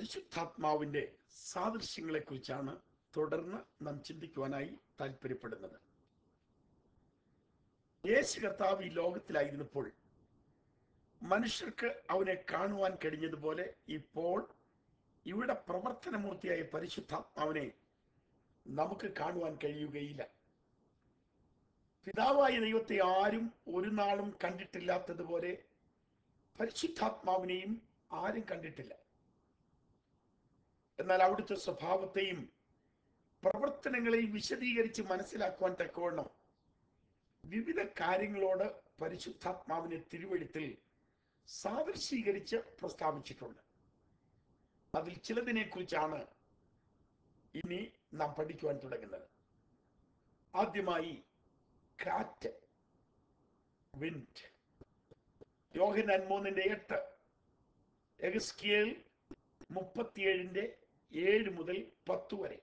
പരിശുദ്ധാത്മാവിന്റെ സാദൃശ്യങ്ങളെ കുറിച്ചാണ് തുടർന്ന് നാം ചിന്തിക്കുവാനായി താല്പര്യപ്പെടുന്നത് യേശു കർത്താവ് ഈ ലോകത്തിലായിരുന്നപ്പോൾ മനുഷ്യർക്ക് അവനെ കാണുവാൻ കഴിഞ്ഞതുപോലെ ഇപ്പോൾ ഇവിടെ പ്രവർത്തനമൂർത്തിയായ പരിശുദ്ധാത്മാവിനെ നമുക്ക് കാണുവാൻ കഴിയുകയില്ല പിതാവായ ദൈവത്തെ ആരും ഒരു നാളും കണ്ടിട്ടില്ലാത്തതുപോലെ പരിശുദ്ധാത്മാവിനെയും ആരും കണ്ടിട്ടില്ല എന്നാൽ അവിടുത്തെ സ്വഭാവത്തെയും പ്രവർത്തനങ്ങളെയും വിശദീകരിച്ച് മനസ്സിലാക്കുവാൻ തക്കവണ്ണം വിവിധ കാര്യങ്ങളോട് പരിശുദ്ധാത്മാവിനെ തിരുവഴുത്തിൽ സാദൃശീകരിച്ച് പ്രസ്താവിച്ചിട്ടുണ്ട് അതിൽ ചിലതിനെ കുറിച്ചാണ് ഇനി നാം പഠിക്കുവാൻ തുടങ്ങുന്നത് ആദ്യമായി കാറ്റ് വിൻഡ് യോഹനാൻ മൂന്നിന്റെ എട്ട് എഗസ്കിയൽ മുപ്പത്തിയേഴിന്റെ ഏഴ് മുതൽ പത്ത് വരെ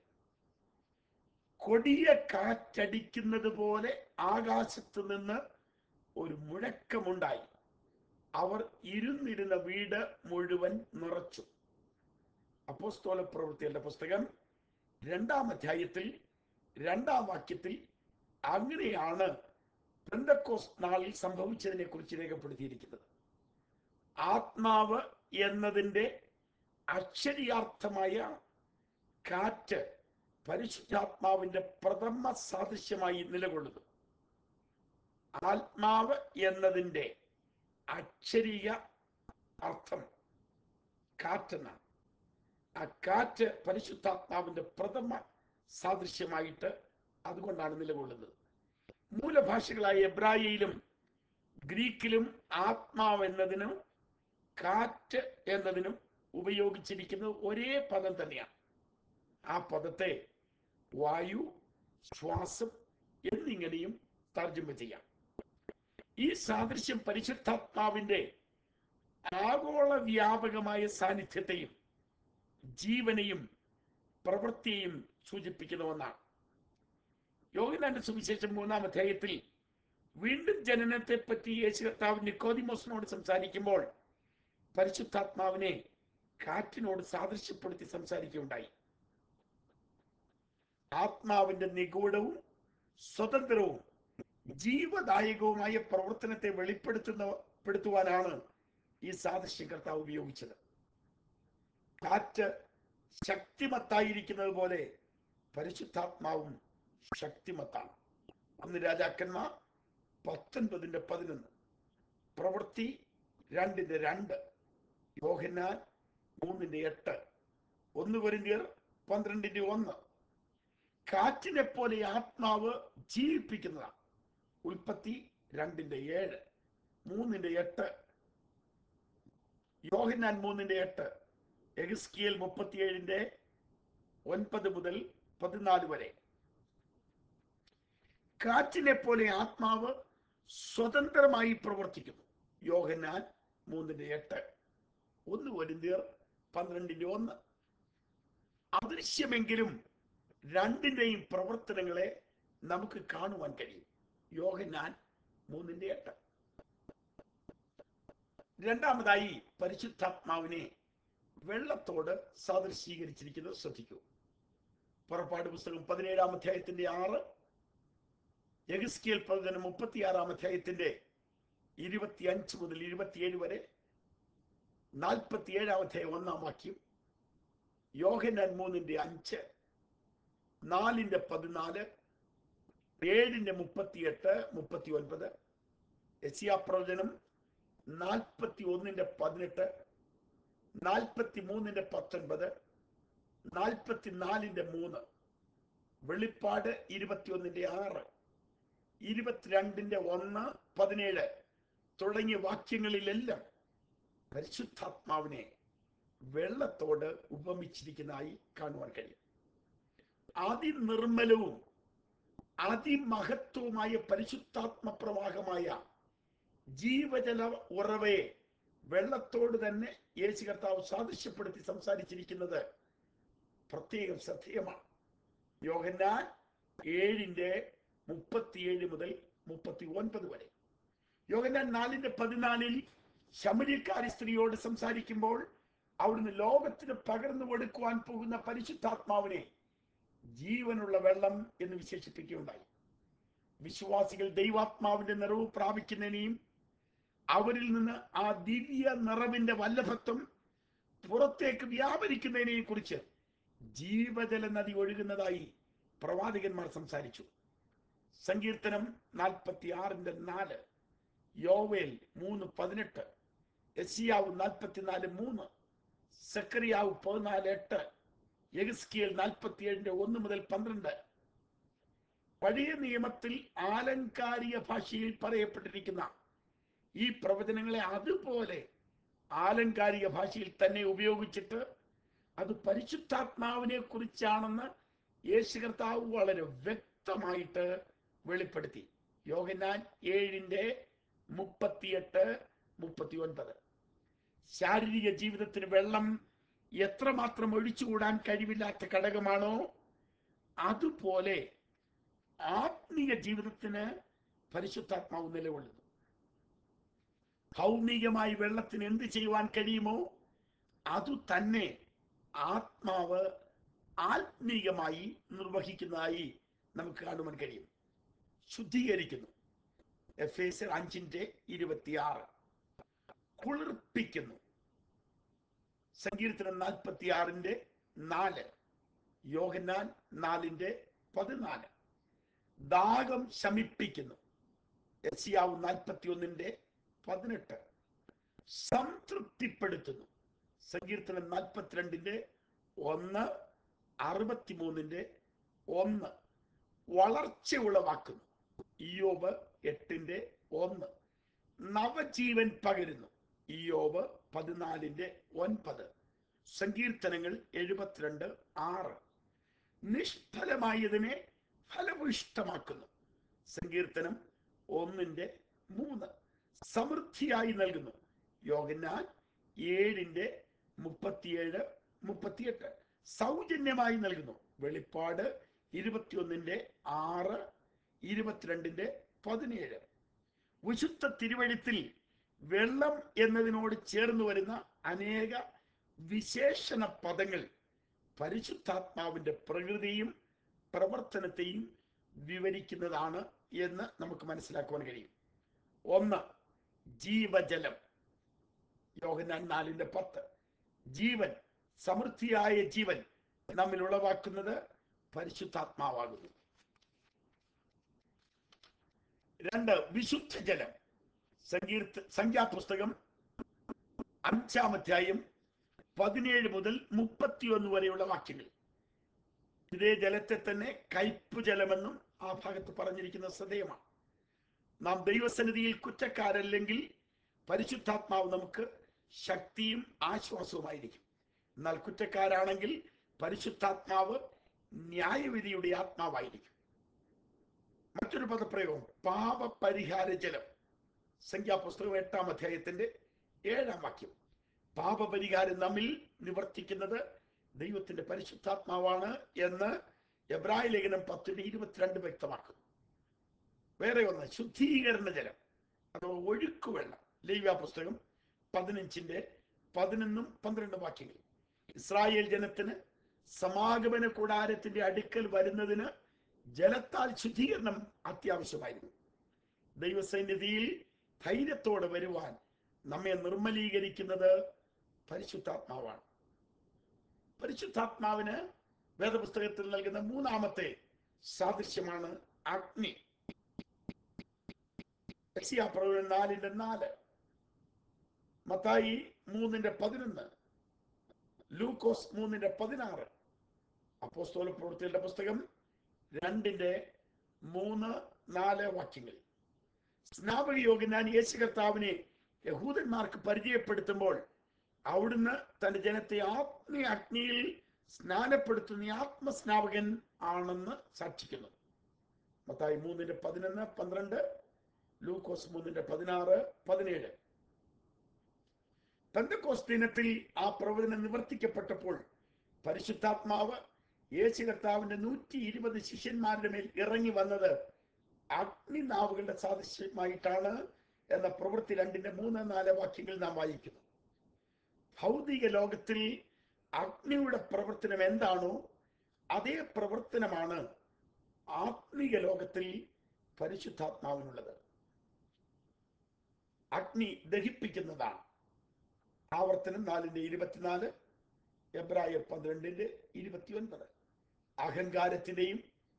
കൊടിയ കാറ്റടിക്കുന്നത് പോലെ ആകാശത്ത് നിന്ന് ഒരു മുഴക്കമുണ്ടായി അവർ ഇരുന്നിരുന്ന വീട് മുഴുവൻ നിറച്ചു അപ്പോസ്തോല പ്രവൃത്തികളുടെ പുസ്തകം രണ്ടാം അധ്യായത്തിൽ രണ്ടാം വാക്യത്തിൽ അങ്ങനെയാണ് പെന്തക്കോസ് നാളിൽ സംഭവിച്ചതിനെ കുറിച്ച് രേഖപ്പെടുത്തിയിരിക്കുന്നത് ആത്മാവ് എന്നതിൻ്റെ അക്ഷരിയാർത്ഥമായ കാറ്റ് പരിശുദ്ധാത്മാവിന്റെ പ്രഥമ സാദൃശ്യമായി നിലകൊള്ളുന്നു ആത്മാവ് എന്നതിൻ്റെ അക്ഷരീയ അർത്ഥം കാറ്റെന്നാണ് ആ കാറ്റ് പരിശുദ്ധാത്മാവിന്റെ പ്രഥമ സാദൃശ്യമായിട്ട് അതുകൊണ്ടാണ് നിലകൊള്ളുന്നത് മൂലഭാഷകളായ എബ്രായിയിലും ഗ്രീക്കിലും ആത്മാവ് എന്നതിനും കാറ്റ് എന്നതിനും ഉപയോഗിച്ചിരിക്കുന്നത് ഒരേ പദം തന്നെയാണ് ആ പദത്തെ വായു ശ്വാസം എന്നിങ്ങനെയും തർജ്ജമ ചെയ്യാം ഈ സാദൃശ്യം പരിശുദ്ധാത്മാവിന്റെ ആഗോള വ്യാപകമായ സാന്നിധ്യത്തെയും ജീവനെയും പ്രവൃത്തിയെയും സൂചിപ്പിക്കുന്ന ഒന്നാണ് യോഗനാന്റെ സുവിശേഷം മൂന്നാം അധ്യായത്തിൽ വീണ്ടും ജനനത്തെ പറ്റി യേശു കർത്താവ് നിക്കോദിമോസിനോട് സംസാരിക്കുമ്പോൾ പരിശുദ്ധാത്മാവിനെ കാറ്റിനോട് സാദൃശ്യപ്പെടുത്തി സംസാരിക്കുകയുണ്ടായി ആത്മാവിന്റെ നിഗൂഢവും സ്വതന്ത്രവും ജീവദായകവുമായ പ്രവർത്തനത്തെ വെളിപ്പെടുത്തുന്ന പെടുത്തുവാനാണ് ഈ സാദൃശ്യം കർത്താവ് ഉപയോഗിച്ചത് കാറ്റ് ശക്തിമത്തായിരിക്കുന്നത് പോലെ പരിശുദ്ധാത്മാവും ശക്തിമത്താണ് അന്ന് രാജാക്കന്മാർ പത്തൊൻപതിന്റെ പതിനൊന്ന് പ്രവൃത്തി രണ്ടിന്റെ രണ്ട് യോഹന്നാൻ മൂന്നിന്റെ എട്ട് ഒന്ന് കൊരിന്ത്യർ പന്ത്രണ്ടിന്റെ ഒന്ന് കാറ്റിനെ പോലെ ആത്മാവ് ജീവിപ്പിക്കുന്നതാണ് ഉൽപ്പത്തി രണ്ടിന്റെ ഏഴ് മൂന്നിന്റെ എട്ട് യോഹന്നാൻ മൂന്നിന്റെ എട്ട് എഗസ്കിയൽ മുപ്പത്തിയേഴിന്റെ ഒൻപത് മുതൽ പതിനാല് വരെ കാറ്റിനെ പോലെ ആത്മാവ് സ്വതന്ത്രമായി പ്രവർത്തിക്കുന്നു യോഹന്നാൻ മൂന്നിന്റെ എട്ട് ഒന്ന് വരുന്തിയർ പന്ത്രണ്ടിന്റെ ഒന്ന് അദൃശ്യമെങ്കിലും രണ്ടിന്റെയും പ്രവർത്തനങ്ങളെ നമുക്ക് കാണുവാൻ കഴിയും യോഹന്നാൻ മൂന്നിന്റെ എട്ട് രണ്ടാമതായി പരിശുദ്ധാത്മാവിനെ വെള്ളത്തോട് സാദൃശീകരിച്ചിരിക്കുന്നത് ശ്രദ്ധിക്കൂ പുറപ്പാട് പുസ്തകം പതിനേഴാം അധ്യായത്തിന്റെ ആറ് യഗസ്കിയൽ പ്രവചനം മുപ്പത്തിയാറാം അധ്യായത്തിന്റെ ഇരുപത്തിയഞ്ച് മുതൽ ഇരുപത്തിയേഴ് വരെ നാൽപ്പത്തിയേഴാം അധ്യായം ഒന്നാം വാക്യം യോഹന്നാൻ മൂന്നിന്റെ അഞ്ച് നാലിന്റെ പതിനാല് ഏഴിന്റെ മുപ്പത്തിയെട്ട് മുപ്പത്തി ഒൻപത് യസിയാ പ്രവചനം നാൽപ്പത്തി ഒന്നിന്റെ പതിനെട്ട് നാൽപ്പത്തി മൂന്നിന്റെ പത്തൊൻപത് നാൽപ്പത്തി നാലിന്റെ മൂന്ന് വെളിപ്പാട് ഇരുപത്തിയൊന്നിന്റെ ആറ് ഇരുപത്തിരണ്ടിന്റെ ഒന്ന് പതിനേഴ് തുടങ്ങിയ വാക്യങ്ങളിലെല്ലാം പരിശുദ്ധാത്മാവിനെ വെള്ളത്തോട് ഉപമിച്ചിരിക്കുന്നതായി കാണുവാൻ കഴിയും അതിനിർമ്മലവും അതിമഹത്വവുമായ പരിശുദ്ധാത്മ പ്രവാഹമായ ജീവജല ഉറവയെ വെള്ളത്തോട് തന്നെ യേശു കർത്താവ് സാദൃശ്യപ്പെടുത്തി സംസാരിച്ചിരിക്കുന്നത് പ്രത്യേകം ശ്രദ്ധേയമാണ് യോഹന്നാൻ ഏഴിന്റെ മുപ്പത്തിയേഴ് മുതൽ മുപ്പത്തി ഒൻപത് വരെ യോഹന്നാൻ നാലിന്റെ പതിനാലിൽ ശമരിക്കാരി സ്ത്രീയോട് സംസാരിക്കുമ്പോൾ അവിടുന്ന് ലോകത്തിന് പകർന്നു കൊടുക്കുവാൻ പോകുന്ന പരിശുദ്ധാത്മാവിനെ ജീവനുള്ള വെള്ളം എന്ന് വിശേഷിപ്പിക്കുകയുണ്ടായി വിശ്വാസികൾ ദൈവാത്മാവിന്റെ നിറവ് പ്രാപിക്കുന്നതിനെയും അവരിൽ നിന്ന് ആ ദിവ്യ നിറവിന്റെ വല്ലഭത്വം പുറത്തേക്ക് വ്യാപരിക്കുന്നതിനെയും കുറിച്ച് ജീവജല നദി ഒഴുകുന്നതായി പ്രവാചകന്മാർ സംസാരിച്ചു സങ്കീർത്തനം നാൽപ്പത്തി ആറിന്റെ നാല് യോവേൽ മൂന്ന് പതിനെട്ട് എസിയാവ് നാൽപ്പത്തിനാല് മൂന്ന് സക്കറിയാവ് പതിനാല് എട്ട് യഗസ്കിയൽ നാൽപ്പത്തിയേഴിന്റെ ഒന്ന് മുതൽ പന്ത്രണ്ട് പഴയ നിയമത്തിൽ ആലങ്കാരിക ഭാഷയിൽ പറയപ്പെട്ടിരിക്കുന്ന ഈ പ്രവചനങ്ങളെ അതുപോലെ ആലങ്കാരിക ഭാഷയിൽ തന്നെ ഉപയോഗിച്ചിട്ട് അത് പരിശുദ്ധാത്മാവിനെ കുറിച്ചാണെന്ന് യേശു കർത്താവ് വളരെ വ്യക്തമായിട്ട് വെളിപ്പെടുത്തി യോഹന്നാൻ ഏഴിന്റെ മുപ്പത്തിയെട്ട് മുപ്പത്തി ഒൻപത് ശാരീരിക ജീവിതത്തിന് വെള്ളം എത്രമാത്രം ഒഴിച്ചുകൂടാൻ കഴിവില്ലാത്ത ഘടകമാണോ അതുപോലെ ആത്മീയ ജീവിതത്തിന് പരിശുദ്ധാത്മാവ് നിലകൊള്ളുന്നു ഭൗമികമായി വെള്ളത്തിന് എന്ത് ചെയ്യുവാൻ കഴിയുമോ അതു തന്നെ ആത്മാവ് ആത്മീകമായി നിർവഹിക്കുന്നതായി നമുക്ക് കാണുവാൻ കഴിയും ശുദ്ധീകരിക്കുന്നു എഫ് എസ് അഞ്ചിന്റെ ഇരുപത്തിയാറ് കുളിർപ്പിക്കുന്നു സങ്കീർത്തനം നാൽപ്പത്തി ആറിന്റെ നാല് യോഹന്നാൻ നാലിന്റെ പതിനാല് ദാഹം ശമിപ്പിക്കുന്നു എസിയാവ് നാൽപ്പത്തി ഒന്നിന്റെ പതിനെട്ട് സംതൃപ്തിപ്പെടുത്തുന്നു സങ്കീർത്തനം നാൽപ്പത്തിരണ്ടിന്റെ ഒന്ന് അറുപത്തിമൂന്നിന്റെ ഒന്ന് വളർച്ച ഉളവാക്കുന്നു ഇയോബ് എട്ടിന്റെ ഒന്ന് നവജീവൻ പകരുന്നു ഇയോബ് പതിനാലിന്റെ ഒൻപത് സങ്കീർത്തനങ്ങൾ എഴുപത്തിരണ്ട് ആറ് നിഷ്ഫലമായതിനെ ഫലഭൂയിഷ്ടമാക്കുന്നു സങ്കീർത്തനം ഒന്നിന്റെ മൂന്ന് സമൃദ്ധിയായി നൽകുന്നു യോഗന്നാൻ ഏഴിന്റെ മുപ്പത്തിയേഴ് മുപ്പത്തിയെട്ട് സൗജന്യമായി നൽകുന്നു വെളിപ്പാട് ഇരുപത്തിയൊന്നിന്റെ ആറ് ഇരുപത്തിരണ്ടിന്റെ പതിനേഴ് വിശുദ്ധ തിരുവഴുത്തിൽ വെള്ളം എന്നതിനോട് ചേർന്ന് വരുന്ന അനേക വിശേഷണ പദങ്ങൾ പരിശുദ്ധാത്മാവിന്റെ പ്രകൃതിയും പ്രവർത്തനത്തെയും വിവരിക്കുന്നതാണ് എന്ന് നമുക്ക് മനസ്സിലാക്കുവാൻ കഴിയും ഒന്ന് ജീവജലം യോഹന്നാൻ നാലിന്റെ പത്ത് ജീവൻ സമൃദ്ധിയായ ജീവൻ നമ്മിൽ ഉളവാക്കുന്നത് പരിശുദ്ധാത്മാവാകുന്നു രണ്ട് വിശുദ്ധ ജലം സങ്കീർത്ത സംഖ്യാപുസ്തകം അഞ്ചാം അധ്യായം പതിനേഴ് മുതൽ മുപ്പത്തിയൊന്ന് വരെയുള്ള വാക്യങ്ങൾ ഇതേ ജലത്തെ തന്നെ കയ്പ് ജലമെന്നും ആ ഭാഗത്ത് പറഞ്ഞിരിക്കുന്ന ശ്രദ്ധേയമാണ് നാം ദൈവസന്നിധിയിൽ കുറ്റക്കാരല്ലെങ്കിൽ പരിശുദ്ധാത്മാവ് നമുക്ക് ശക്തിയും ആശ്വാസവുമായിരിക്കും എന്നാൽ കുറ്റക്കാരാണെങ്കിൽ പരിശുദ്ധാത്മാവ് ന്യായവിധിയുടെ ആത്മാവായിരിക്കും മറ്റൊരു പദപ്രയോഗം പാപപരിഹാര ജലം സംഖ്യാപുസ്തകം എട്ടാം അധ്യായത്തിന്റെ ഏഴാം വാക്യം പാപപരിഹാരം നമ്മിൽ നിവർത്തിക്കുന്നത് ദൈവത്തിന്റെ പരിശുദ്ധാത്മാവാണ് എന്ന് എബ്രായ ലേഖനം പത്തിന്റെ ഇരുപത്തിരണ്ട് വ്യക്തമാക്കുന്നു വേറെ ഒന്ന് ശുദ്ധീകരണ ജലം അഥവാ ഒഴുക്കുവെള്ളം ലേവ്യ പുസ്തകം പതിനഞ്ചിന്റെ പതിനൊന്നും പന്ത്രണ്ടും വാക്യങ്ങൾ ഇസ്രായേൽ ജനത്തിന് സമാഗമന കൂടാരത്തിന്റെ അടുക്കൽ വരുന്നതിന് ജലത്താൽ ശുദ്ധീകരണം അത്യാവശ്യമായിരുന്നു ദൈവസന്നിധിയിൽ ധൈര്യത്തോടെ വരുവാൻ നമ്മെ നിർമ്മലീകരിക്കുന്നത് പരിശുദ്ധാത്മാവാണ് പരിശുദ്ധാത്മാവിന് വേദപുസ്തകത്തിൽ നൽകുന്ന മൂന്നാമത്തെ സാദൃശ്യമാണ് അഗ്നി യക്ഷിയാപ്രവചനം നാലിന്റെ നാല് മത്തായി മൂന്നിന്റെ പതിനൊന്ന് ലൂക്കോസ് മൂന്നിന്റെ പതിനാറ് അപ്പോസ്തോല പ്രവൃത്തികളുടെ പുസ്തകം രണ്ടിന്റെ മൂന്ന് നാല് വാക്യങ്ങൾ സ്നാപക യോഗ്യനാൻ യേശു കർത്താവിനെ യഹൂദന്മാർക്ക് പരിചയപ്പെടുത്തുമ്പോൾ അവിടുന്ന് തന്റെ ജനത്തെ ആത്മീയ അഗ്നിയിൽ സ്നാനപ്പെടുത്തുന്ന ഈ ആത്മസ്നാപകൻ ആണെന്ന് സാക്ഷിക്കുന്നു മത്തായി മൂന്നിന്റെ പതിനൊന്ന് പന്ത്രണ്ട് ലൂക്കോസ് മൂന്നിന്റെ പതിനാറ് പതിനേഴ് പെന്തക്കോസ് ദിനത്തിൽ ആ പ്രവചനം നിവർത്തിക്കപ്പെട്ടപ്പോൾ പരിശുദ്ധാത്മാവ് യേശു കർത്താവിന്റെ നൂറ്റി ഇരുപത് ശിഷ്യന്മാരുടെ മേൽ ഇറങ്ങി വന്നത് അഗ്നിനാവുകളുടെ സാദൃശ്യമായിട്ടാണ് എന്ന പ്രവൃത്തി രണ്ടിന്റെ മൂന്ന് നാല് വാക്യങ്ങൾ നാം വായിക്കുന്നു ഭൗതിക ലോകത്തിൽ അഗ്നിയുടെ പ്രവർത്തനം എന്താണോ അതേ പ്രവർത്തനമാണ് ആത്മീക ലോകത്തിൽ പരിശുദ്ധാത്മാവിനുള്ളത് അഗ്നി ദഹിപ്പിക്കുന്നതാണ് ആവർത്തനം നാലിന്റെ ഇരുപത്തിനാല് എബ്രായർ പന്ത്രണ്ടിന്റെ ഇരുപത്തിയൊൻപത് അഹങ്കാരത്തിന്റെയും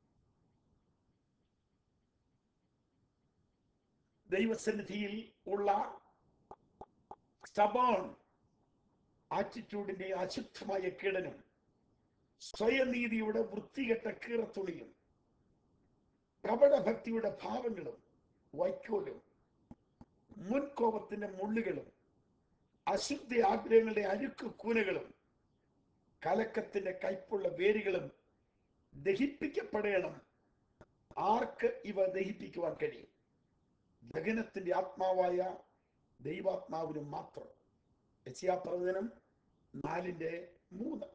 ദൈവസന്നിധിയിൽ ഉള്ള stubborn ആറ്റിറ്റ്യൂഡിന്റെ അശുദ്ധമായ കീടനും സ്വയനീതിയുടെ വൃത്തികെട്ട കീറത്തുണിയും കപടഭക്തിയുടെ ഭാവങ്ങളും വൈക്കോലും മുൻകോപത്തിന്റെ മുള്ളുകളും അശുദ്ധ ആഗ്രഹങ്ങളുടെ അഴുക്ക് കൂനകളും കലക്കത്തിന്റെ കൈപ്പുള്ള വേരുകളും ദഹിപ്പിക്കപ്പെടണം ആർക്ക് ഇവ ദഹിപ്പിക്കുവാൻ കഴിയും ദഹനത്തിന്റെ ആത്മാവായ ദൈവാത്മാവിന് മാത്രം യശയാപ്രവചനം നാലിന്റെ മൂന്ന്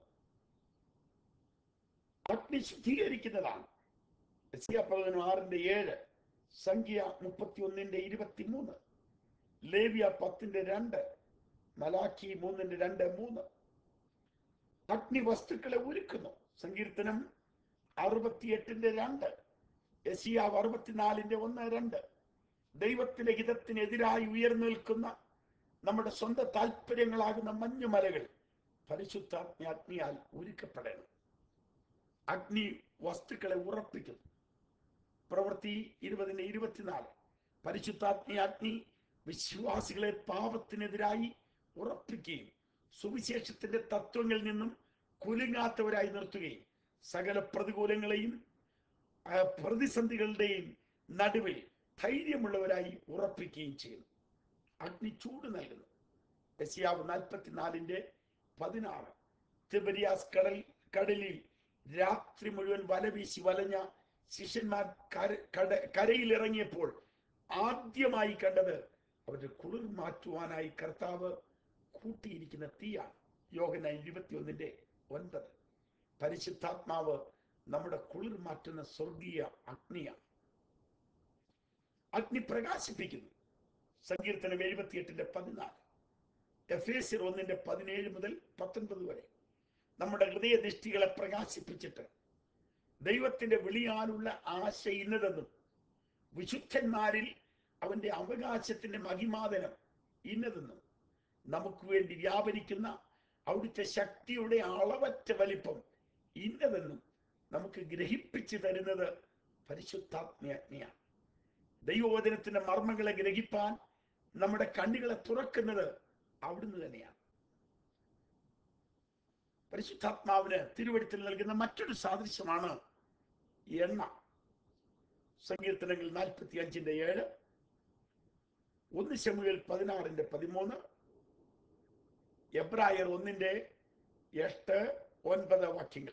അഗ്നി ശുദ്ധീകരിക്കുന്നതാണ് യശയാപ്രവചനം ആറിന്റെ ഏഴ് സംഖ്യ മുപ്പത്തി ഒന്നിന്റെ ഇരുപത്തിമൂന്ന് ലേവ്യ പത്തിന്റെ രണ്ട് മലാഖി മൂന്നിന്റെ രണ്ട് മൂന്ന് അഗ്നി വസ്തുക്കളെ ഒരുക്കുന്നു സങ്കീർത്തനം അറുപത്തിയെട്ടിന്റെ രണ്ട് യശിയാവ് അറുപത്തിനാലിന്റെ ഒന്ന് രണ്ട് ദൈവത്തിന്റെ ഹിതത്തിനെതിരായി ഉയർന്നു നിൽക്കുന്ന നമ്മുടെ സ്വന്തം താല്പര്യങ്ങളാകുന്ന മഞ്ഞുമലകൾ പരിശുദ്ധാഗ്നി അഗ്നിയാൽ ഒരുക്കപ്പെടണം അഗ്നി വസ്തുക്കളെ ഉറപ്പിക്കുന്നു പ്രവൃത്തി ഇരുപതിന് ഇരുപത്തിനാല് പരിശുദ്ധാഗ്നി അഗ്നി വിശ്വാസികളെ പാപത്തിനെതിരായി ഉറപ്പിക്കുകയും സുവിശേഷത്തിന്റെ തത്വങ്ങളിൽ നിന്നും കുലുങ്ങാത്തവരായി നിർത്തുകയും സകല പ്രതികൂലങ്ങളെയും ആ, പ്രതിസന്ധികളുടെയും നടുവിൽ ധൈര്യമുള്ളവരായി ഉറപ്പിക്കുകയും ചെയ്യുന്നു അഗ്നി ചൂട് നൽകുന്നു യശയാവ് നാൽപ്പത്തിനാലിന്റെ പതിനാറ് തിബരിയാസ് കടൽ കടലിൽ രാത്രി മുഴുവൻ വലവീശി വലഞ്ഞ ശിഷ്യന്മാർ കര കട കരയിൽ ഇറങ്ങിയപ്പോൾ ആദ്യമായി കണ്ടത് അവരുടെ കുളിർ മാറ്റുവാനായി കർത്താവ് കൂട്ടിയിരിക്കുന്ന തീയാണ് യോഗന ഇരുപത്തിയൊന്നിന്റെ ഒൻപത് പരിശുദ്ധാത്മാവ് നമ്മുടെ കുളിർ മാറ്റുന്ന സ്വർഗീയ അഗ്നിയാണ് അഗ്നി പ്രകാശിപ്പിക്കുന്നു സങ്കീർത്തനം എഴുപത്തിയെട്ടിന്റെ പതിനാല് എഫ് എസ് ഒന്നിന്റെ പതിനേഴ് മുതൽ പത്തൊൻപത് വരെ നമ്മുടെ ഹൃദയദൃഷ്ടികളെ പ്രകാശിപ്പിച്ചിട്ട് ദൈവത്തിന്റെ വിളിയാലുള്ള ആശ ഇന്നതെന്നും വിശുദ്ധന്മാരിൽ അവന്റെ അവകാശത്തിന്റെ മഹിമാതനം ഇന്നതെന്നും നമുക്ക് വേണ്ടി വ്യാപരിക്കുന്ന അവിടുത്തെ ശക്തിയുടെ അളവറ്റ വലിപ്പം ഇന്നതെന്നും നമുക്ക് ഗ്രഹിപ്പിച്ചു തരുന്നത് പരിശുദ്ധാത്മയജ്ഞയാണ് ദൈവവചനത്തിന്റെ മർമ്മങ്ങളെ ഗ്രഹിപ്പാൻ നമ്മുടെ കണ്ണുകളെ തുറക്കുന്നത് അവിടുന്ന് തന്നെയാണ് പരിശുദ്ധാത്മാവിന് തിരുവഴുത്തിൽ നൽകുന്ന മറ്റൊരു സാദൃശ്യമാണ് എണ്ണ സങ്കീർത്തനങ്ങൾ നാൽപ്പത്തി അഞ്ചിന്റെ ഏഴ് ഒന്ന് ശമുകൾ പതിനാറിന്റെ പതിമൂന്ന് എബ്രായർ ഒന്നിന്റെ എട്ട് ഒൻപത് വാക്യങ്ങൾ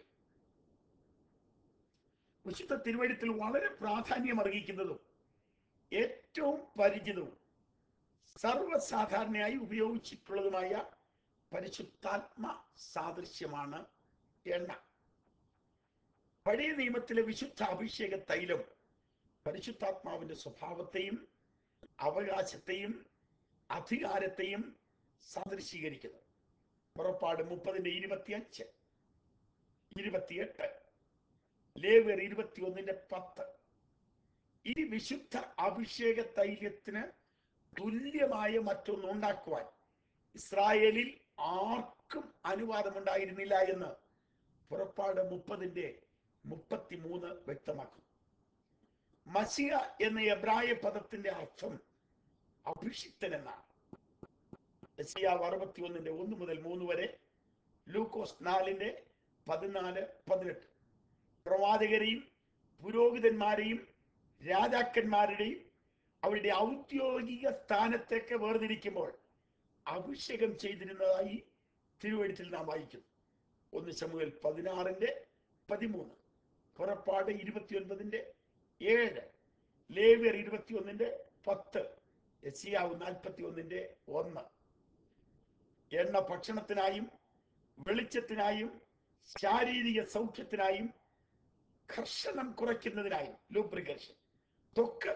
വിശുദ്ധ തിരുവഴുത്തിൽ വളരെ പ്രാധാന്യം അർഹിക്കുന്നതും ഏറ്റവും പരിചിതവും സർവ്വസാധാരണയായി ഉപയോഗിച്ചിട്ടുള്ളതുമായ പരിശുദ്ധാത്മ സാദൃശ്യമാണ് എണ്ണ പഴയ നിയമത്തിലെ വിശുദ്ധ അഭിഷേക തൈലം പരിശുദ്ധാത്മാവിന്റെ സ്വഭാവത്തെയും അവകാശത്തെയും അധികാരത്തെയും സാദൃശീകരിക്കുന്നു പുറപ്പാട് മുപ്പതിന്റെ ഇരുപത്തിയഞ്ച് ഇരുപത്തിയെട്ട് ലേവർ ഇരുപത്തിയൊന്നിന്റെ പത്ത് ഈ വിശുദ്ധ അഭിഷേക തൈലത്തിന് തുല്യമായ മറ്റൊന്ന് ഉണ്ടാക്കുവാൻ ഇസ്രായേലിൽ ആർക്കും അനുവാദമുണ്ടായിരുന്നില്ല എന്ന് പുറപ്പാട് മുപ്പതിന്റെ മുപ്പത്തിമൂന്ന് വ്യക്തമാക്കുന്നു മസിയ എന്ന എബ്രായ പദത്തിന്റെ അർത്ഥം അഭിഷിക്തൻ എന്നാണ് എസിയാവ് അറുപത്തിയൊന്നിന്റെ ഒന്ന് മുതൽ മൂന്ന് വരെ ലൂക്കോസ് നാലിന്റെ പതിനാല് പതിനെട്ട് പ്രവാചകരെയും പുരോഹിതന്മാരെയും രാജാക്കന്മാരുടെയും അവരുടെ ഔദ്യോഗിക സ്ഥാനത്തേക്ക് വേർതിരിക്കുമ്പോൾ അഭിഷേകം ചെയ്തിരുന്നതായി തിരുവഴുത്തിൽ നാം വായിക്കുന്നു ഒന്ന് ശമുവേൽ പതിനാറിന്റെ പതിമൂന്ന് പുറപ്പാട് ഇരുപത്തിയൊൻപതിന്റെ ഏഴ് ലേവിയർ ഇരുപത്തിയൊന്നിന്റെ പത്ത് എസിയാവ് നാൽപ്പത്തി ഒന്നിന്റെ ഒന്ന് എണ്ണ ഭക്ഷണത്തിനായും വെളിച്ചത്തിനായും ശാരീരിക സൗഖ്യത്തിനായും കർഷണം കുറയ്ക്കുന്നതിനായും ലൂബ്രിക്കേഷൻ ത്വക്ക്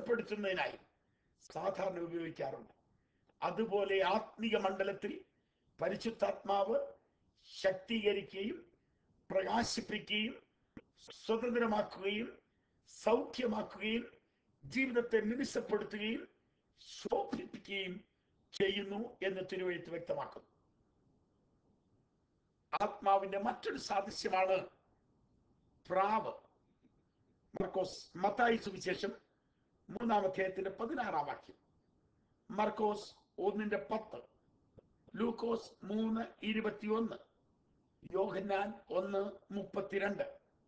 മിനുസപ്പെടുത്തുന്നതിനായും സാധാരണ ഉപയോഗിക്കാറുണ്ട് അതുപോലെ ആത്മീക മണ്ഡലത്തിൽ പരിശുദ്ധാത്മാവ് ശക്തീകരിക്കുകയും പ്രകാശിപ്പിക്കുകയും സ്വതന്ത്രമാക്കുകയും സൗഖ്യമാക്കുകയും ജീവിതത്തെ മിനുസപ്പെടുത്തുകയും ശോഭിപ്പിക്കുകയും ചെയ്യുന്നു എന്ന് തിരുവഴുത്ത് വ്യക്തമാക്കുന്നു ആത്മാവിന്റെ മറ്റൊരു സാദൃശ്യമാണ് പ്രാവ് മർക്കോസ് മത്തായി സുവിശേഷം മൂന്നാം അധ്യായത്തിന്റെ പതിനാറാം വാക്യം മർക്കോസ് ഒന്നിന്റെ പത്ത് ലൂക്കോസ് മൂന്ന് ഇരുപത്തിയൊന്ന് യോഹന്നാൻ ഒന്ന് മുപ്പത്തിരണ്ട്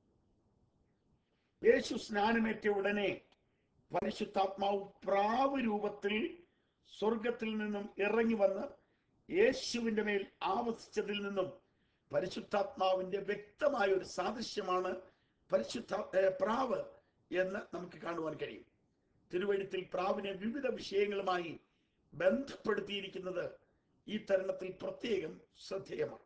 യേശു സ്നാനമേറ്റ ഉടനെ പരിശുദ്ധാത്മാവ് പ്രാവ് രൂപത്തിൽ സ്വർഗത്തിൽ നിന്നും ഇറങ്ങി വന്ന് യേശുവിന്റെ മേൽ ആവസിച്ചതിൽ നിന്നും പരിശുദ്ധാത്മാവിന്റെ വ്യക്തമായ ഒരു സാദൃശ്യമാണ് പരിശുദ്ധ ഏ, പ്രാവ് എന്ന് നമുക്ക് കാണുവാൻ കഴിയും തിരുവഴുത്തിൽ പ്രാവിനെ വിവിധ വിഷയങ്ങളുമായി ബന്ധപ്പെടുത്തിയിരിക്കുന്നത് ഈ തരുണത്തിൽ പ്രത്യേകം ശ്രദ്ധേയമാണ്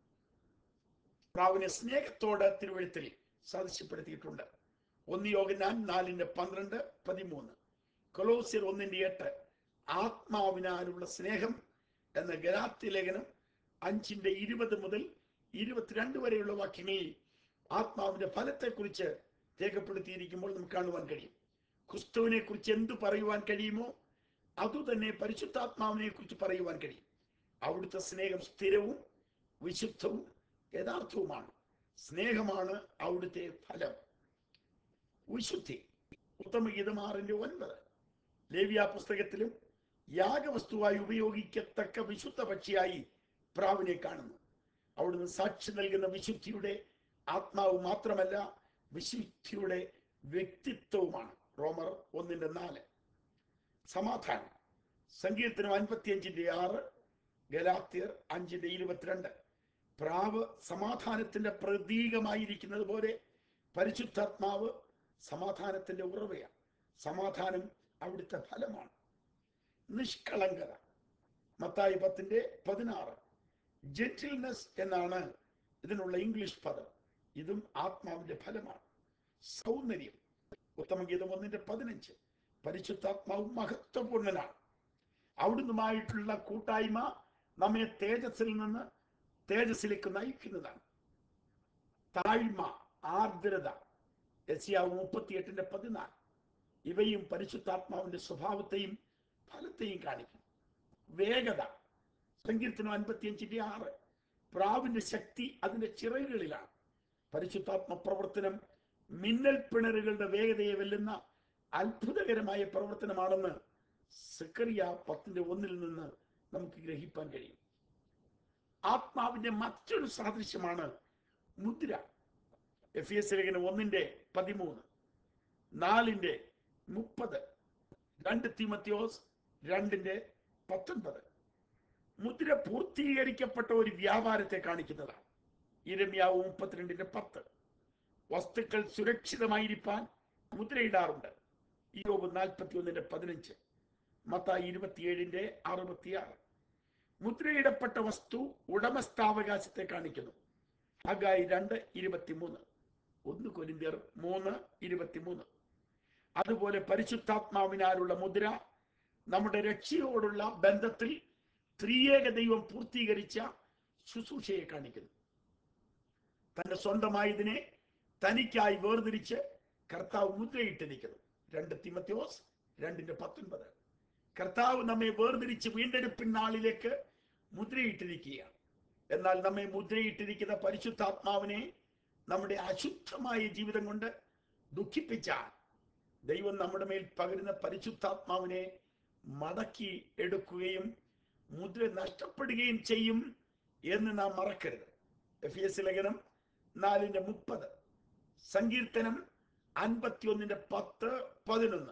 പ്രാവിനെ സ്നേഹത്തോടെ തിരുവഴുത്തിൽ സാദൃശ്യപ്പെടുത്തിയിട്ടുണ്ട് ഒന്ന് യോഗനാൻ നാലിന്റെ പന്ത്രണ്ട് പതിമൂന്ന് കൊലോസിയർ ഒന്നിന്റെ എട്ട് ആത്മാവിനാലുള്ള സ്നേഹം എന്ന ഗലാത്തി ലേഖനം അഞ്ചിന്റെ ഇരുപത് മുതൽ ഇരുപത്തിരണ്ട് വരെയുള്ള വാക്യങ്ങളിൽ ആത്മാവിന്റെ ഫലത്തെക്കുറിച്ച് രേഖപ്പെടുത്തിയിരിക്കുമ്പോൾ നമുക്ക് കാണുവാൻ കഴിയും ക്രിസ്തുവിനെ കുറിച്ച് എന്തു പറയുവാൻ കഴിയുമോ അതുതന്നെ പരിശുദ്ധാത്മാവിനെ കുറിച്ച് പറയുവാൻ കഴിയും അവിടുത്തെ സ്നേഹം സ്ഥിരവും വിശുദ്ധവും യഥാർത്ഥവുമാണ് സ്നേഹമാണ് അവിടുത്തെ ഫലം വിശുദ്ധി ഉത്തമഗീതം ആറിന്റെ ഒൻപത് ലേവ്യ പുസ്തകത്തിലും യാഗവസ്തുവായി ഉപയോഗിക്കത്തക്ക വിശുദ്ധ പക്ഷിയായി പ്രാവിനെ കാണുന്നു അവിടുന്ന് സാക്ഷി നൽകുന്ന വിശുദ്ധിയുടെ ആത്മാവ് മാത്രമല്ല വിശുദ്ധിയുടെ വ്യക്തിത്വവുമാണ് റോമർ ഒന്നിന്റെ നാല് സമാധാനം സങ്കീർത്തനം അൻപത്തിയഞ്ചിന്റെ ആറ് ഗലാത്യർ അഞ്ചിന്റെ ഇരുപത്തിരണ്ട് പ്രാവ് സമാധാനത്തിന്റെ പ്രതീകമായിരിക്കുന്നത് പോലെ പരിശുദ്ധാത്മാവ് സമാധാനത്തിന്റെ ഉറവയാണ് സമാധാനം അവിടുത്തെ ഫലമാണ് നിഷ്കളങ്കത മത്തായി പത്തിന്റെ പതിനാറ് ജെന്റിൽനെസ് എന്നാണ് ഇതിനുള്ള ഇംഗ്ലീഷ് പദം ഇതും ആത്മാവിന്റെ ഫലമാണ് സൗന്ദര്യം ഉത്തമഗീതം ഒന്നിന്റെ പതിനഞ്ച് പരിശുദ്ധാത്മാവ് മഹത്വപൂർണനാണ് അവിടുന്നുമായിട്ടുള്ള കൂട്ടായ്മ നമ്മെ തേജസ്സിൽ നിന്ന് തേജസ്സിലേക്ക് നയിക്കുന്നതാണ് താഴ്മ ആർദ്രത യസിയാവ് മുപ്പത്തിയെട്ടിന്റെ പതിനാല് ഇവയും പരിശുദ്ധാത്മാവിന്റെ സ്വഭാവത്തെയും ഫലത്തെയും കാണിക്കും വേഗത സങ്കീർത്തനം അൻപത്തിയഞ്ചിന്റെ ആറ് പ്രാവിന്റെ ശക്തി അതിന്റെ ചിറകുകളിലാണ് പരിശുദ്ധാത്മ പ്രവർത്തനം മിന്നൽ പിണറുകളുടെ വേഗതയെ വെല്ലുന്ന അത്ഭുതകരമായ പ്രവർത്തനമാണെന്ന് സെക്കറിയ പത്തിന്റെ ഒന്നിൽ നിന്ന് നമുക്ക് ഗ്രഹിപ്പാൻ കഴിയും ആത്മാവിന്റെ മറ്റൊരു സാദൃശ്യമാണ് മുദ്ര എഫ് എസ് ലേഖനം ഒന്നിന്റെ പതിമൂന്ന് നാലിന്റെ മുപ്പത് രണ്ട് തിമത്യോസ് രണ്ടിന്റെ പത്തൊൻപത് മുദ്ര പൂർത്തീകരിക്കപ്പെട്ട ഒരു വ്യാപാരത്തെ കാണിക്കുന്നതാണ് ഇരമ്യാവ് മുപ്പത്തിരണ്ടിന്റെ പത്ത് വസ്തുക്കൾ സുരക്ഷിതമായിരിക്കാൻ മുദ്രയിടാറുണ്ട് ഇയോബ് നാൽപ്പത്തി ഒന്നിന്റെ പതിനഞ്ച് മത്തായി ഇരുപത്തിയേഴിന്റെ അറുപത്തിയാറ് മുദ്രയിടപ്പെട്ട വസ്തു ഉടമസ്ഥാവകാശത്തെ കാണിക്കുന്നു ഹഗായി രണ്ട് ഇരുപത്തിമൂന്ന് ഒന്ന് കൊരിന്ത്യർ മൂന്ന് ഇരുപത്തിമൂന്ന് അതുപോലെ പരിശുദ്ധാത്മാവിനാലുള്ള മുദ്ര നമ്മുടെ രക്ഷയോടുള്ള ബന്ധത്തിൽ ത്രിയേക ദൈവം പൂർത്തീകരിച്ച ശുശ്രൂഷയെ കാണിക്കുന്നു തന്റെ സ്വന്തമായതിനെ തനിക്കായി വേർതിരിച്ച് കർത്താവ് മുദ്രയിട്ടിരിക്കുന്നു രണ്ട് തിമത്യോസ് രണ്ടിന്റെ പത്തൊൻപത് കർത്താവ് നമ്മെ വേർതിരിച്ച് വീണ്ടെടുപ്പിൻ നാളിലേക്ക് മുദ്രയിട്ടിരിക്കുകയാണ് എന്നാൽ നമ്മെ മുദ്രയിട്ടിരിക്കുന്ന പരിശുദ്ധാത്മാവിനെ നമ്മുടെ അശുദ്ധമായ ജീവിതം കൊണ്ട് ദുഃഖിപ്പിച്ചാൽ ദൈവം നമ്മുടെ മേൽ പകരുന്ന പരിശുദ്ധാത്മാവിനെ മടക്കി എടുക്കുകയും മുദ്ര നഷ്ടപ്പെടുകയും ചെയ്യും എന്ന് നാം മറക്കരുത് എഫ് എസ് ലേഖനം നാലിന്റെ മുപ്പത് സങ്കീർത്തനം അൻപത്തിയൊന്നിന്റെ പത്ത് പതിനൊന്ന്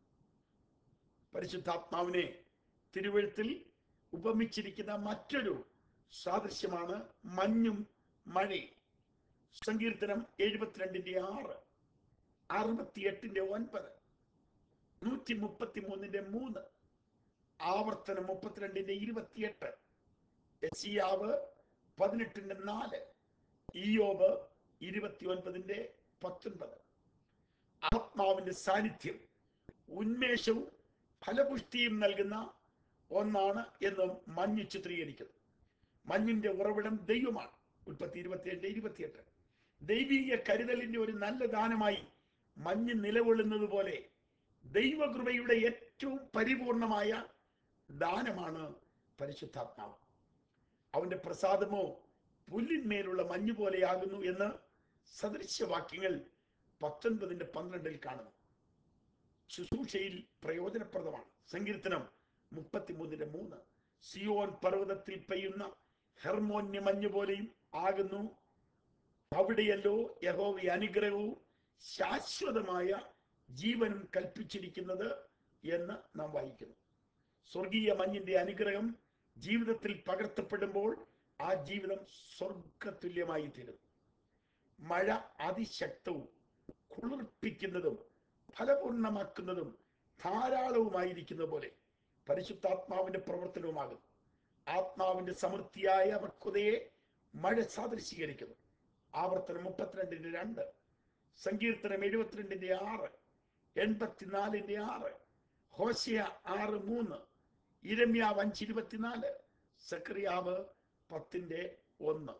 പരിശുദ്ധാത്മാവിനെ തിരുവഴുത്തിൽ ഉപമിച്ചിരിക്കുന്ന മറ്റൊരു സാദൃശ്യമാണ് മഞ്ഞും മഴയും സങ്കീർത്തനം എഴുപത്തിരണ്ടിന്റെ ആറ് അറുപത്തിയെട്ടിന്റെ ഒൻപത് നൂറ്റി മുപ്പത്തി മൂന്നിന്റെ മൂന്ന് ആവർത്തനം മുപ്പത്തിരണ്ടിന്റെ ഇരുപത്തിയെട്ട് എസിയാവ് പതിനെട്ടിന്റെ നാല് ഇയോബ് ഇരുപത്തിയൊൻപതിന്റെ പത്തൊൻപത് ആത്മാവിന്റെ സാന്നിധ്യം ഉന്മേഷവും ഫലപുഷ്ടിയും നൽകുന്ന ഒന്നാണ് എന്ന് മഞ്ഞ് ചിത്രീകരിക്കുന്നു മഞ്ഞിന്റെ ഉറവിടം ദൈവമാണ് ഉൽപ്പത്തി ഇരുപത്തിയേഴ് ഇരുപത്തിയെട്ട് ദൈവീക കരുതലിന്റെ ഒരു നല്ല ദാനമായി മഞ്ഞ് നിലകൊള്ളുന്നത് പോലെ ദൈവകൃപയുടെ ഏറ്റവും പരിപൂർണമായ ദാനമാണ് പരിശുദ്ധാത്മാവ് അവന്റെ പ്രസാദമോ പുല്ലിന്മേലുള്ള മഞ്ഞ് പോലെയാകുന്നു എന്ന് സദൃശ്യവാക്യങ്ങൾ പത്തൊൻപതിന്റെ പന്ത്രണ്ടിൽ കാണുന്നു ശുശ്രൂഷയിൽ പ്രയോജനപ്രദമാണ് സങ്കീർത്തനം മുപ്പത്തിമൂന്നിന്റെ മൂന്ന് സിയോൻ പർവ്വതത്തിൽ പെയ്യുന്ന ഹെർമോന്യ മഞ്ഞ് പോലെയും ആകുന്നു അവിടെയല്ലോ യഹോവ അനുഗ്രഹവും ശാശ്വതമായ ജീവനും കൽപ്പിച്ചിരിക്കുന്നത് എന്ന് നാം വായിക്കുന്നു സ്വർഗീയ മഞ്ഞിന്റെ അനുഗ്രഹം ജീവിതത്തിൽ പകർത്തപ്പെടുമ്പോൾ ആ ജീവിതം സ്വർഗതുല്യമായി തീരുന്നു മഴ അതിശക്തവും കുളിർപ്പിക്കുന്നതും ഫലപൂർണമാക്കുന്നതും ധാരാളവുമായിരിക്കുന്ന പോലെ പരിശുദ്ധാത്മാവിന്റെ പ്രവർത്തനവുമാകുന്നു ആത്മാവിന്റെ സമൃദ്ധിയായ പക്വതയെ മഴ സാദൃശീകരിക്കുന്നു ആവർത്തനം മുപ്പത്തിരണ്ടിന്റെ രണ്ട് സങ്കീർത്തനം എഴുപത്തിരണ്ടിന്റെ ആറ് എൺപത്തിനാലിന്റെ ആറ് ഹോശയ ആറ് മൂന്ന് ഇരമ്യാവ് അഞ്ച് ഇരുപത്തിനാല് സക്രിയാവ് പത്തിന്റെ ഒന്ന്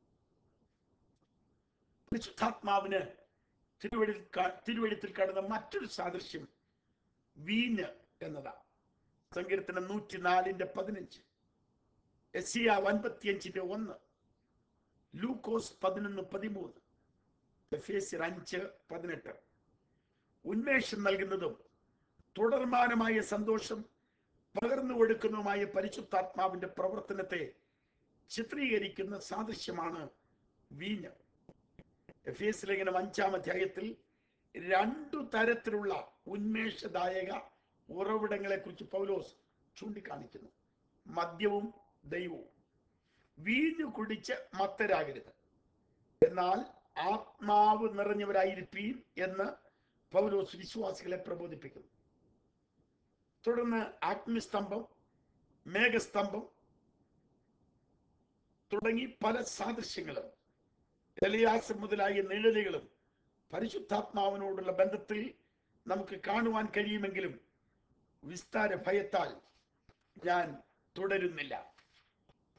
പരിശുദ്ധാത്മാവിന് തിരുവഴി തിരുവഴുത്തിൽ കാണുന്ന മറ്റൊരു സാദൃശ്യം വീഞ്ഞ് എന്നതാണ് സങ്കീർത്തനം നൂറ്റിനാലിന്റെ പതിനഞ്ച് എസിയ അൻപത്തിയഞ്ചിന്റെ ഒന്ന് ലൂക്കോസ് പതിനൊന്ന് പതിമൂന്ന് എഫേസ്യർ അഞ്ച് പതിനെട്ട് ഉന്മേഷം നൽകുന്നതും തുടർമാനമായ സന്തോഷം പകർന്നു കൊടുക്കുന്നതുമായ പരിശുദ്ധാത്മാവിന്റെ പ്രവർത്തനത്തെ ചിത്രീകരിക്കുന്ന സാദൃശ്യമാണ് വീഞ്ഞ് എഫേസ് ലേഖനം അഞ്ചാം അധ്യായത്തിൽ രണ്ടു തരത്തിലുള്ള ഉന്മേഷദായക ഉറവിടങ്ങളെ കുറിച്ച് പൗലോസ് ചൂണ്ടിക്കാണിക്കുന്നു മദ്യവും ദൈവവും വീഞ്ഞു കുടിച്ച് മത്തരാകരുത് എന്നാൽ ആത്മാവ് നിറഞ്ഞവരായിരിപ്പീൻ എന്ന് പൗലോസ് വിശ്വാസികളെ പ്രബോധിപ്പിക്കുന്നു തുടർന്ന് ആത്മസ്തംഭം മേഘസ്തംഭം തുടങ്ങി പല സാദൃശ്യങ്ങളും എലിയാസ് മുതലായ നിഴലുകളും പരിശുദ്ധാത്മാവിനോടുള്ള ബന്ധത്തിൽ നമുക്ക് കാണുവാൻ കഴിയുമെങ്കിലും വിസ്താര ഭയത്താൽ ഞാൻ തുടരുന്നില്ല